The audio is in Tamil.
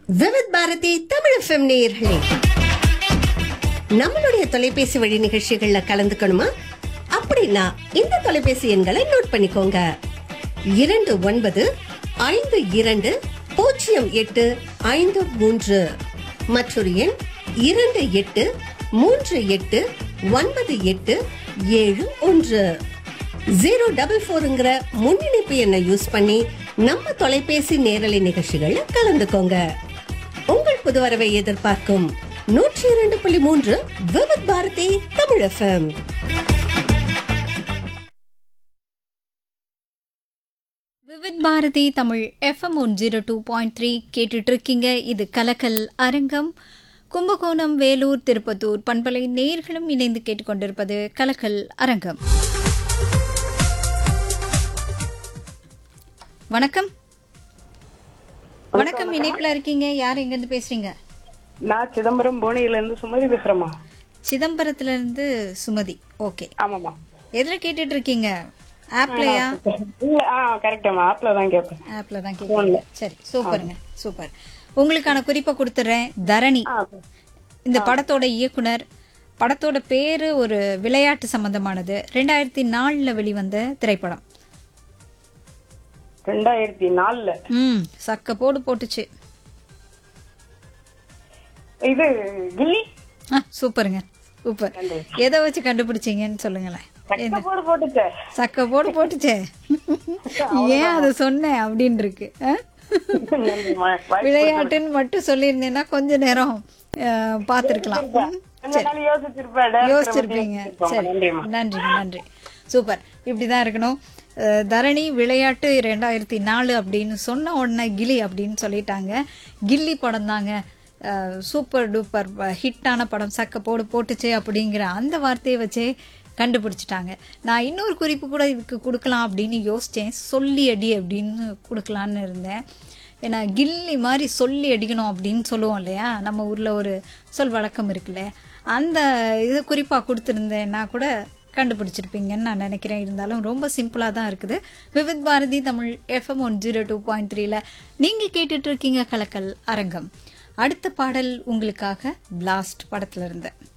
விவித் பாரதி தமிழ் எஃப்எம் நேயர்களே நம்மளுடைய தொலைபேசி வழி நிகழ்ச்சிகள்ல கலந்துக்கணுமா அப்படின்னா இந்த தொலைபேசி எண்களை நோட் பண்ணிக்கோங்க இரண்டு ஒன்பது ஐந்து இரண்டு பூஜ்ஜியம் எட்டு ஐந்து மூன்று மற்றொரு எண் இரண்டு எட்டு மூன்று எட்டு ஒன்பது எட்டு ஏழு ஒன்று ஜீரோ டபுள் ஃபோருங்கிற முன்னிணைப்பு எண்ணை யூஸ் பண்ணி நம்ம தொலைபேசி நேரலை நிகழ்ச்சிகள்ல கலந்துக்கோங்க உங்கள் புது வரவை எதிர்பார்க்கும் நூற்றி இரண்டு புள்ளி மூன்று Vividh Bharati Tamil FM Vividh Bharati Tamil FM one zero two point three கேட்டுட்டு இருக்கீங்க இது கலக்கல் அரங்கம் கும்பகோணம் வேலூர் திருப்பத்தூர் பண்பலை நேர்களும் இணைந்து கேட்டுக்கொண்டிருப்பது கலக்கல் அரங்கம் வணக்கம் வணக்கம் இணைப்புல இருக்கீங்க யார் எங்கிருந்து பேசுறீங்க நான் சிதம்பரம் புவனையில இருந்து சுமதி பேசுறேம்மா சிதம்பரத்துல இருந்து சுமதி ஓகே ஆமாம்மா எதுல கேட்டுட்டு இருக்கீங்க ஆப்லயா இல்ல ஆ கரெக்டாம்மா ஆப்ல தான் கேட்பேன் ஆப்ல தான் கேட்குறீங்க சரி சூப்பருங்க சூப்பர் உங்களுக்கான குறிப்பை கொடுத்துறேன் தரணி ஆ இந்த படத்தோட இயக்குனர் படத்தோட பேரு ஒரு விளையாட்டு சம்பந்தமானது ரெண்டாயிரத்தி நாலுல வெளிவந்த திரைப்படம் ரெண்டாயிரத்தி நாலுல ம் சக்க போடு போட்டுச்சு இது கில்லி ஆ சூப்பருங்க சூப்பர் எதை வச்சு கண்டுபிடிச்சீங்கன்னு சொல்லுங்களேன் சக்க போடு போட்டுச்சே சக்க போடு போட்டுச்சே ஏன் அதை சொன்னேன் அப்படின்னு இருக்கு ஆ? நன்றிம்மா. வாய்ப்பு விளையாட்டுன்னு மட்டும் சொல்லியிருந்தேன்னா கொஞ்ச நேரம் பார்த்துருக்கலாம் கொஞ்ச நாள் யோசிச்சிருப்பேன் director பத்தி யோசிச்சிருப்பீங்க யோசிச்சிருப்பேன். சரி நன்றிம்மா நன்றிங்க நன்றி சூப்பர் இப்படிதான் இருக்கணும் அஹ், தரணி விளையாட்டு ரெண்டாயிரத்தி நாலு அப்படின்னு சொன்ன உடனே கிலி அப்படின்னு சொல்லிட்டாங்க கில்லி படம் தாங்க சூப்பர் டூப்பர் ஹிட்டான படம் சக்க போடு போட்டுச்சு அப்படிங்கிற அந்த வார்த்தையை வச்சே கண்டுபிடிச்சிட்டாங்க நான் இன்னொரு குறிப்பு கூட இதுக்கு கொடுக்கலாம் அப்படின்னு யோசித்தேன் சொல்லி அடி அப்படின்னு கொடுக்கலான்னு இருந்தேன் ஏன்னா கில்லி மாதிரி சொல்லி அடிக்கணும் அப்படின்னு சொல்லுவோம் இல்லையா நம்ம ஊரில் ஒரு சொல் வழக்கம் இருக்குல்ல அந்த இது குறிப்பாக கொடுத்துருந்தேன்னா கூட கண்டுபிடிச்சிருப்பீங்கன்னு நான் நினைக்கிறேன் இருந்தாலும் ரொம்ப சிம்பிளாக தான் இருக்குது Vividh Bharati Tamil FM one zero two point த்ரீல நீங்கள் கேட்டுட்டு இருக்கீங்க கலக்கல் அரங்கம் அடுத்த பாடல் உங்களுக்காக பிளாஸ்ட் படத்துல இருந்து